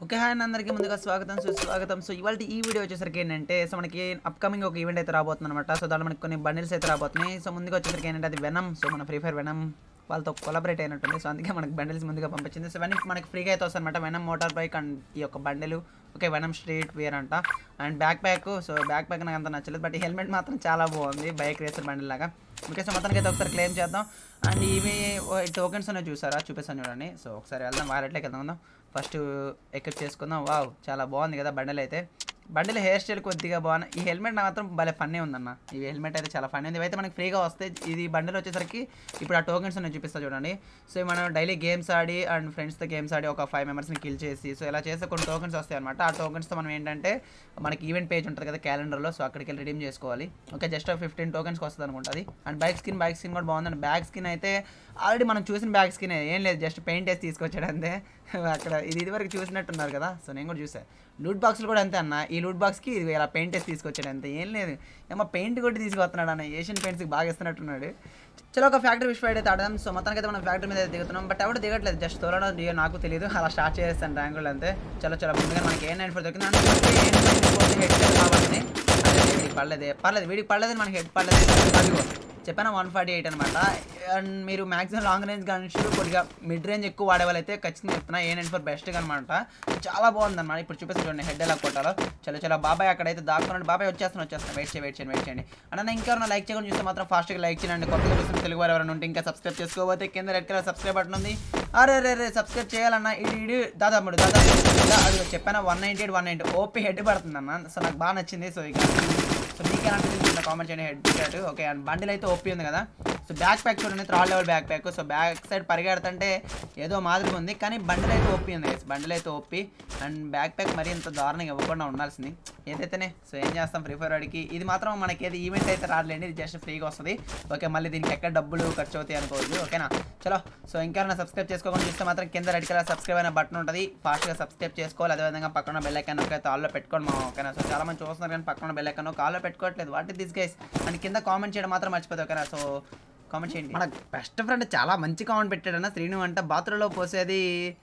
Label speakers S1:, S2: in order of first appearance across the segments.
S1: Okay hi అండి అందరికీ ముందుగా స్వాగతం సుస్వాగతం సో ఇవాళ ఈ వీడియో వచ్చేసరికి ఏంటంటే సో మనకి అప్కమింగ్ ఒక ఈవెంట్ అయితే రాబోతుంది అనమాట సో దాంట్లో మనకి కొన్ని బండిల్స్ అయితే రాబోతున్నాయి సో ముందుగా వచ్చేసరికి ఏంటంటే అది వెనం సో మన ఫ్రీ ఫైర్ వెనం వాళ్ళతో కొలాబరేట్ అయినట్టుంది సో అందుకే మనకి బండిల్స్ ముందుగా పంపించింది సో ఇవన్నీ మనకి ఫ్రీగా అయితే వస్తుంది అనమాట వెనం మోటార్ బైక్ అండ్ ఈ యొక్క బండిలు ఓకే వెనం స్ట్రీట్ వేర్ అంట and backpack so backpack నాకు అంత నచ్చలేదు బట్ ఈ హెల్మెట్ మాత్రం చాలా బాగుంది బైక్ రేసర్ బండిల్ లాగా ఓకే సో మొత్తానికి అయితే ఒకసారి క్లెయిమ్ చేద్దాం అండ్ ఇవి టోకెన్స్ అనేవి చూసారా చూపిస్తాను చూడండి సో ఒకసారి వెళ్దాం వారెట్లోకి వెళ్దాం ఫస్ట్ ఎక్కిప్ చేసుకుందాం వావ్ చాలా బాగుంది కదా బండిల్ అయితే బండిల్ హెయిర్ స్టైల్ కొద్దిగా బాగుంది ఈ హెల్మెట్ మాత్రం భలే ఫన్నీ ఉందన్న ఈ హెల్మెట్ అయితే చాలా ఫన్నీ ఉంది ఇవైతే మనకి ఫ్రీగా వస్తాయి ఇది బండిల్ వచ్చేసరికి ఇప్పుడు ఆ టోకెన్స్ నేను చూపిస్తా చూడండి సో మనం డైలీ గేమ్స్ ఆడి అండ్ ఫ్రెండ్స్తో గేమ్స్ ఆడి ఒక ఫైవ్ మెంబర్స్ని కిల్ చేసి సో ఇలా చేస్తే కొన్ని టోకెన్స్ వస్తాయి అనమాట ఆ టోకెన్స్తో మనం ఏంటంటే మనకి ఈవెంట్ పేజ్ ఉంటుంది కదా క్యాలెండర్లో సో అక్కడికి వెళ్ళి రిడీమ్ చేసుకోవాలి ఓకే జస్ట్ ఫిఫ్టీన్ టోకెన్స్కి వస్తుంది అనుకుంటుంది and bike skin bike skin కూడా బాగుంది అండ్ బ్యాగ్ స్కిన్ అయితే ఆల్రెడీ మనం చూసిన బ్యాగ్ స్కిన్ ఏం లేదు జస్ట్ పెయింట్ వేసి తీసుకొచ్చాడు అంతే అక్కడ ఇది ఇదివరకు చూసినట్టున్నారు కదా సో నేను కూడా చూసాను లూట్ బాక్స్లు కూడా అంతే అన్న ఈ లూట్ బాక్స్కి ఇది ఇలా పెయింట్ వేసి తీసుకొచ్చాడు అంతే ఏం లేదు ఏమో పెయింట్ కొట్టి తీసుకొస్తున్నాడు అన్న ఏషియన్ పెయింట్స్కి బాగా ఇస్తున్నట్టున్నాడు చలో ఒక ఫ్యాక్టరీ విష్ అయితే ఆడదాం సో మొత్తానికి అయితే మనం ఫ్యాక్టరీ మీద అయితే దిగుతున్నాం బట్ ఎవరు దిగట్లేదు జస్ట్ తోలడం దిగ నాకు తెలియదు అలా స్టార్ట్ చేస్తాను ర్యాంకులు అంతే చలో చలో ముందుగా మనకి ఏ నైన్ ఫోర్ దొరికింది అంటే మనకి ఏ నైన్ ఫోర్ హెడ్ సెట్ కావాలని అదే వీడికి పడలేదే పర్లేదు వీడికి పడలేదు మనకి హెడ్ పడలేదు అదిగో చెప్పాను వన్ ఫార్టీ ఎయిట్ అనమాట అండ్ మీరు మాక్సిమం లాంగ్ రేంజ్ గన్స్ కొద్దిగా మిడ్ రేంజ్ ఎక్కువ వాడే వాళ్ళైతే ఖచ్చితంగా చెప్తున్నా ఏ నైన్ ఫోర్ బెస్ట్ అనమాట చాలా బాగుంది అనమాట ఇప్పుడు చూపిస్తాను చూడండి హెడ్ ఎలా కొట్టాలో చలో చలో బాబాయ్ అక్కడైతే దాక్కున్నాడు బాబాయ్ వచ్చేస్తాను వచ్చేస్తాను వెయిట్ చేయండి వెయిట్ చేయండి వెయిట్ చేయండి అన్న ఇంకెవరైనా లైక్ చేయకుండా చూస్తే మాత్రం ఫాస్ట్గా లైక్ చేయండి కొత్తగా చూసిన తెలుగు వారు ఎవరైనా ఉంటే ఇంకా సబ్స్క్రైబ్ చేసుకోకపోతే కింద రెడ్ కలర్ సబ్స్క్రైబ్ బటన్ ఉంది అరే రే రే సబ్స్క్రైబ్ చేయాలన్న ఇది ఇది దాదాపుడు దాదాపు అది చెప్పాను one ninety eight one ninety OP head పడుతుంది అన్న సో నాకు బాగా నచ్చింది సో ఇక సో మీకు ఎలా అనిపించింది కామెంట్ చేయండి head shirt okay and bundle అయితే ఓపీ ఉంది కదా సో బ్యాక్ ప్యాక్ చూడండి third level backpack so back side పరిగెడుతుంటే ఏదో మాదిరిగా ఉంది కానీ బండిల్ అయితే ఓపీ ఉంది బండిల్ అయితే ఓపీ అండ్ బ్యాక్ ప్యాక్ మరీ ఇంత దారుణంగా ఇవ్వకుండా ఉండాల్సింది ఏదైతేనే సో ఏం చేస్తాం ఫ్రీ ఫైర్ వాడికి ఇది మాత్రం మనకి ఏది ఈవెంట్ అయితే రాదులేండి ఇది జస్ట్ ఫ్రీగా వస్తుంది ఓకే మళ్ళీ దీనికి ఎక్కడ డబ్బులు ఖర్చు అవుతాయి అనుకోవద్దు ఓకేనా చలో సో ఇంకెవరైనా సబ్స్క్రైబ్ చేసుకోకుండా చూస్తే మాత్రం కింద రెడ్ కలర్ సబ్స్క్రైబ్ అనే బటన్ ఉంటుంది ఫాస్ట్గా సబ్స్క్రైబ్ చేసుకోవాలి అదేవిధంగా పక్కన బెల్ ఐకాన్ ఒక ఆల్లో పెట్టుకోండి మా ఓకేనా సో చాలా మంది చూస్తున్నారు కానీ పక్కన బెల్ ఐకాన్ ఒక ఆల్లో పెట్టుకోవట్లేదు what is this guys and కింద కామెంట్ చేయడం మాత్రం మర్చిపోతుంది ఓకేనా సో కామెంట్ చేయండి మన బెస్ట్ ఫ్రెండ్ చాలా మంచి కామెంట్ పెట్టాడన్న శ్రీను అంట బాత్రూంలో పోసేది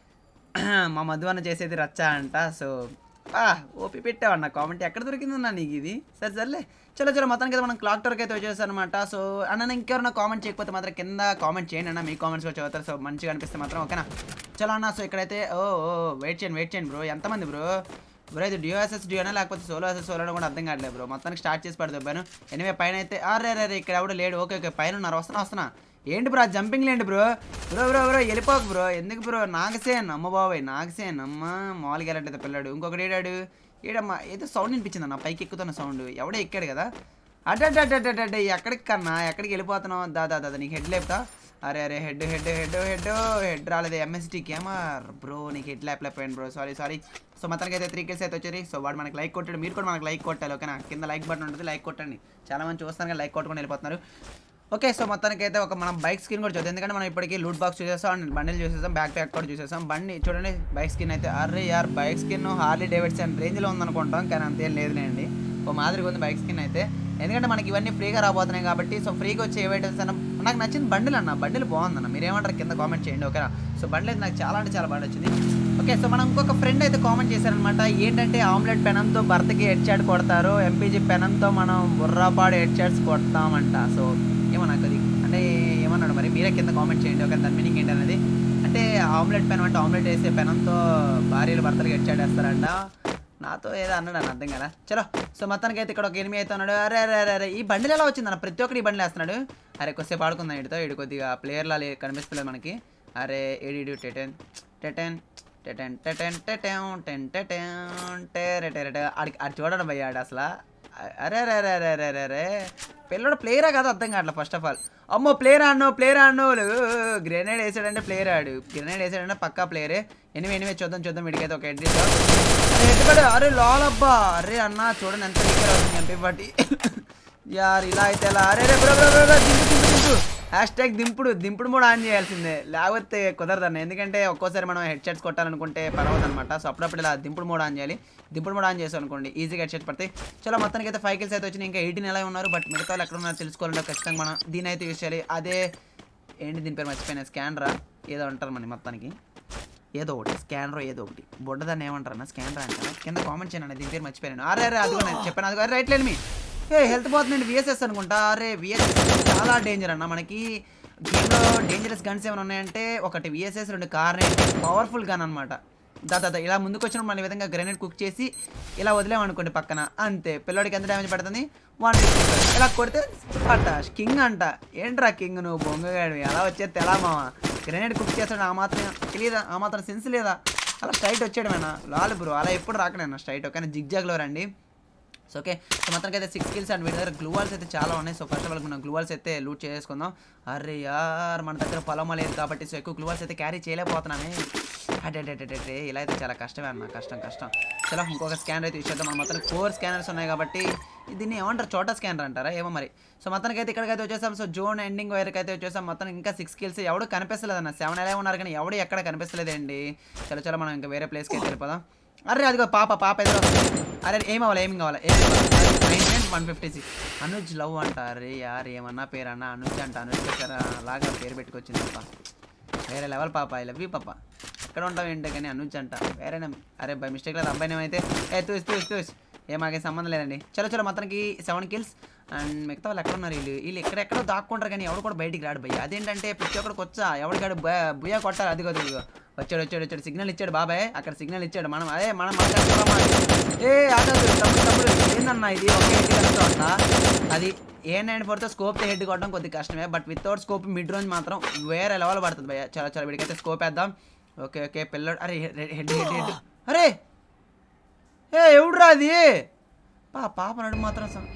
S1: మా మధు అన్న చేసేది రచ్చ అంట సో ఓపి పెట్టావన్న కామెంట్ ఎక్కడ దొరికిందన్నా నీకు ఇది సరే సర్లే చలో చలో మొత్తానికి అయితే మనం క్లాక్ టవర్కి అయితే వచ్చేసాను అనమాట సో అన్న ఇంకెవరైనా కామెంట్ చేయకపోతే మాత్రం కింద కామెంట్ చేయండి అన్న మీ కామెంట్స్ కూడా చదువుతారు సో మంచిగా అనిపిస్తే మాత్రం ఓకేనా చలో అన్న సో ఇక్కడైతే ఓ ఓ వెయిట్ చేయండి వెయిట్ చేయండి బ్రో ఎంతమంది బ్రో బ్రో ఇది డియోఎస్ఎస్ డియోనా లేకపోతే సోలో ఎస్ఎస్ సోలో కూడా అర్థం కావట్లేదు బ్రో మొత్తానికి స్టార్ట్ చేసి పడదు ఎనివే పైన అయితే అరే రే ఇక్కడ ఎవడు లేడు ఓకే ఓకే పైన ఉన్నారు వస్తున్నా వస్తున్నా ఏంటి బ్రో జంపింగ్ లేండి బ్రో బ్రో బ్రో బ్రో వెళ్ళిపోకు బ్రో ఎందుకు బ్రో నాగసేన్ అమ్మ బాబాయ్ నాగసేన్ అమ్మ మామూలుగా వెళ్ళట్లేదు పిల్లాడు ఇంకొకటి ఏడాడు ఏడమ్మా ఏదో సౌండ్ వినిపించింది అన్న పైకి ఎక్కుతున్న సౌండ్ ఎవడో ఎక్కాడు కదా అడ్డడ్డడ్డడ్డ ఎక్కడికి కన్నా ఎక్కడికి వెళ్ళిపోతున్నావు దాదా దాదా నీకు హెడ్ లేపుతా అరే అరే head head head head head రాలేదు ఎంఎస్టీ కేమర్ బ్రో నీకు హెడ్ ల్యాప్ లేకపోయాను బ్రో సారీ సారీ సో మొత్తానికి అయితే త్రీ కిల్స్ అయితే వచ్చాయి సో వాడు మనకి లైక్ కొట్టాడు మీరు కూడా మనకి లైక్ కొట్టాలి ఓకేనా కింద లైక్ బటన్ ఉంటుంది లైక్ కొట్టండి చాలా మంది చూస్తాను కానీ లైక్ కొట్టుకొని వెళ్ళిపోతున్నారు ఓకే సో మొత్తానికి అయితే ఒక మనం బైక్ స్కిన్ కూడా చూద్దాం ఎందుకంటే మనం ఇప్పటికీ లూట్ బాక్స్ చూసేసాం అండ్ బండిల్ చూసేసాం బ్యాక్ ప్యాక్ కూడా చూసేసాం బండి చూడండి బైక్ స్కిన్ అయితే అరే యార్ బైక్ స్కిన్ హార్లీ డేవిడ్సన్ రేంజ్లో ఉందనుకుంటాం కానీ అంతేం లేదులేండి ఓ మాదిరిగా ఉంది బైక్ స్కిన్ అయితే ఎందుకంటే మనకి ఇవన్నీ ఫ్రీగా రాబోతున్నాయి కాబట్టి సో ఫ్రీగా వచ్చే ఏవైటమ్స్ అన్న నాకు నచ్చింది బండిల్ అన్న బండిల్ బాగుందన్న మీరు ఏమంటారు కింద కామెంట్ చేయండి ఓకేనా సో బండిల్ అయితే నాకు చాలా అంటే చాలా బాగా నచ్చింది ఓకే సో మనం ఇంకొక ఫ్రెండ్ అయితే కామెంట్ చేశారనమాట ఏంటంటే ఆమ్లెట్ పెనంతో భర్తకి హెడ్ షాట్ కొడతారు ఎంపీజీ పెనంతో మనం బుర్రాపాడు హెడ్ షాట్స్ కొడతామంట సో ఏమో నాకు అది అంటే ఏమన్నాడు మరి మీరే కింద కామెంట్ చేయండి ఓకే దాని మీనింగ్ ఏంటి అనేది అంటే ఆమ్లెట్ పెనం అంటే ఆమ్లెట్ వేసే పెనంతో భార్యలు భర్తలు హెడ్ షాట్ వేస్తారంట నాతో ఏదో అన్నాడు అని అర్థం కదా చలో సో మొత్తానికి అయితే ఇక్కడ ఒక ఎనిమిది అయితే ఉన్నాడు అరే అరే అరే అరే ఈ బండిలు ఎలా వచ్చిందన్న ప్రతి ఒక్కరు ఈ బండిలు వేస్తున్నాడు అరే కొద్దిసేపు ఆడుకుందాం ఇడితో ఇటు కొద్దిగా ప్లేయర్లా కనిపిస్తలేదు మనకి అరే ఏడి టెటెన్ టెటెన్ టెటెన్ టెటెన్ టెటెన్ టెన్ టెటెన్ టెరె టెరె ఆడికి ఆడు చూడడం భయ్యాడు అసలు అరే అరే అరే అరే అరే అరే అరే పిల్లడు ప్లేయరా కదా అర్థం కావట్లేదు ఫస్ట్ ఆఫ్ ఆల్ అమ్మో ప్లేయర్ ఆడను ప్లేయర్ ఆడను గ్రెనేడ్ వేసాడంటే ప్లేయర్ ఆడు గ్రెనేడ్ వేసాడంటే పక్కా ప్లేయరే ఎనిమిది ఎనిమిది చూద్దాం చూద్దాం వీడికైతే ఒక ఎడ్రీ అరే అరే లాలబ్బా అరే అన్న చూడండి ఎంత లీకర్ అవుతుంది ఎంపీ పార్టీ యార్ ఇలా అయితే ఎలా అరే రే బ్రో బ్రో బ్రో బ్రో, దింపు దింపు దింపు హ్యాష్ ట్యాగ్ దింపుడు దింపుడు కూడా ఆన్ చేయాల్సిందే లేకపోతే కుదరదన్న ఎందుకంటే ఒక్కోసారి మనం హెడ్ షాట్స్ కొట్టాలనుకుంటే పర్వాలేదు అనమాట సో అప్పుడప్పుడు ఇలా దింపుడు మోడ్ ఆన్ చేయాలి దింపుడు మోడ్ ఆన్ చేసాం అనుకోండి ఈజీగా హెడ్ షాట్ పడతాయి చలో మొత్తానికి అయితే ఫైవ్ కిల్స్ అయితే వచ్చినాయి ఇంకా ఎయిటీన్ ఎలా ఉన్నారు బట్ మిగతా వాళ్ళు ఎక్కడ ఉన్నారో తెలుసుకోవాలంటే ఖచ్చితంగా మనం దీని అయితే యూస్ చేయాలి అదే ఏంటి దీని పేరు మర్చిపోయిన స్కానరా ఏదో అంటారు మన మొత్తానికి ఏదో ఒకటి స్కానర్ ఏదో ఒకటి బొడ్డదాన్ని ఏమంటారు అన్న స్కానర్ అంటారా కింద కామెంట్ చేయండి దీని పేరు మర్చిపోయాను అరే అరే అది నేను చెప్పాను అది అరే రైట్ లేదు మీ ఏ హెల్త్ పోతుందండి విఎస్ఎస్ అనుకుంటా అరే విఎస్ఎస్ చాలా డేంజర్ అన్న మనకి గేమ్లో డేంజరస్ గన్స్ ఏమైనా ఉన్నాయంటే ఒకటి విఎస్ఎస్ రెండు కార్నెట్ పవర్ఫుల్ గన్ అనమాట దాదా ఇలా ముందుకు వచ్చినప్పుడు మన ఈ విధంగా గ్రెనేడ్ కుక్ చేసి ఇలా వదిలేమనుకోండి పక్కన అంతే పిల్లోడికి ఎంత డ్యామేజ్ పడుతుంది వన్ ఇలా కొడితే పట్ట కింగ్ అంట ఏంట్రా కింగ్ నువ్వు బొంగగాడు ఎలా వచ్చేది ఎలా మావా గ్రెనేడ్ కుక్ చేస్తాడు ఆ మాత్రం తెలియదా ఆ మాత్రం సెన్స్ లేదా అలా స్ట్రైట్ వచ్చాడమేనా లాల్ బ్రో అలా ఎప్పుడు రాకనేనా స్ట్రైట్ ఓకేనా జిగ్ జాగ్లో రండి సో ఓకే సో మొత్తానికి అయితే సిక్స్ కిల్స్ అండ్ వీడి దగ్గర గ్లూవాల్స్ అయితే చాలా ఉన్నాయి సో ఫస్ట్ ఆఫ్ ఆల్ మనం గ్లూవాల్స్ అయితే లూట్ చేసుకుందాం అరే యార్ మన దగ్గర పొలమ లేదు కాబట్టి సో ఎక్కువ గ్లూవాల్స్ అయితే క్యారీ చేయలేకపోతున్నామే అటే ఇలా అయితే చాలా కష్టమే అన్న కష్టం కష్టం చలో ఇంకొక స్కానర్ అయితే ఇచ్చేద్దాం మన మొత్తానికి ఫోర్ స్కానర్స్ ఉన్నాయి కాబట్టి దీన్ని ఏమంటారు చోటా స్కానర్ అంటారా ఏమో మరి సో మొత్తానికి అయితే ఇక్కడికైతే వచ్చేసాం సో జోన్ ఎండింగ్ వైర్కి అయితే వచ్చేసాం మొత్తం ఇంకా సిక్స్ కిల్స్ ఎవడు కనిపిస్తలేదు అన్న సెవెన్ ఎలా ఉన్నారు కానీ ఎవడు ఎక్కడ కనిపిస్తలేదండి చలో చలో మనం ఇంకా వేరే ప్లేస్కి అయితే వెళ్ళిపోదాం అరే అదిగో పాప పాప ఎదురు వస్తుంది. అరే ఏం అవ్వాలి ఏం కావాలి ఏం nine one fifty six Anuj love అంట అరే యార్ ఏమన్నా పేరు అన్న అనుజ్ అంట అనుజ్ పేరు అలాగా పేరు పెట్టుకొచ్చింది పాప వేరే లెవెల్ పాప ఐ లవ్ యూ పాప ఎక్కడ ఉంటావు ఏంటో కానీ అనుజ్ అంట వేరే అరే బై మిస్టేక్ లేదు అబ్బాయి ఏమైతే ఏ తూసి తూసి తూసి ఏ మాకేం సంబంధం లేదండి చలో చలో మొత్తానికి సెవెన్ కిల్స్ అండ్ మిగతా వాళ్ళు ఎక్కడ ఉన్నారు వీళ్ళు వీళ్ళు ఎక్కడెక్కడో దాక్కుంటారు కానీ ఎవడు కూడా బయటికి రాడు భయ్య అదేంటంటే ప్రతి ఒక్కడికి వచ్చా ఎవడికాడు బుయ్య కొట్టాలి అది కదా వచ్చాడు వచ్చాడు వచ్చాడు సిగ్నల్ ఇచ్చాడు బాబాయ్ అక్కడ సిగ్నల్ ఇచ్చాడు మనం అదే మనం మన కష్టపడం మాట. ఏ ఆగదు తమ్ముడు తమ్ముడు ఏందన్నా ఇది ఒకే హెడ్ కనుక అంట అది ఏ నైన్ ఫోర్తో స్కోప్ హెడ్ కొట్టడం కొద్దిగా కష్టమే but without scope mid range మాత్రం వేరే లెవెల్ పడుతుంది భయ్య చాలా చాలా వీడికైతే స్కోప్ వేద్దాం ఓకే ఓకే పిల్లడు అరే హెడ్ హెడ్ హెడ్ అరే ఏ ఎవడురా అది పా పాప నడు మాత్రం సన్-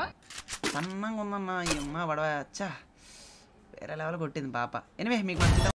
S1: సన్నంగా ఉందన్న ఈ అమ్మ పడవ అచ్చా వేరే లెవెల్ కొట్టింది పాప ఎనివే మీకు నచ్చితే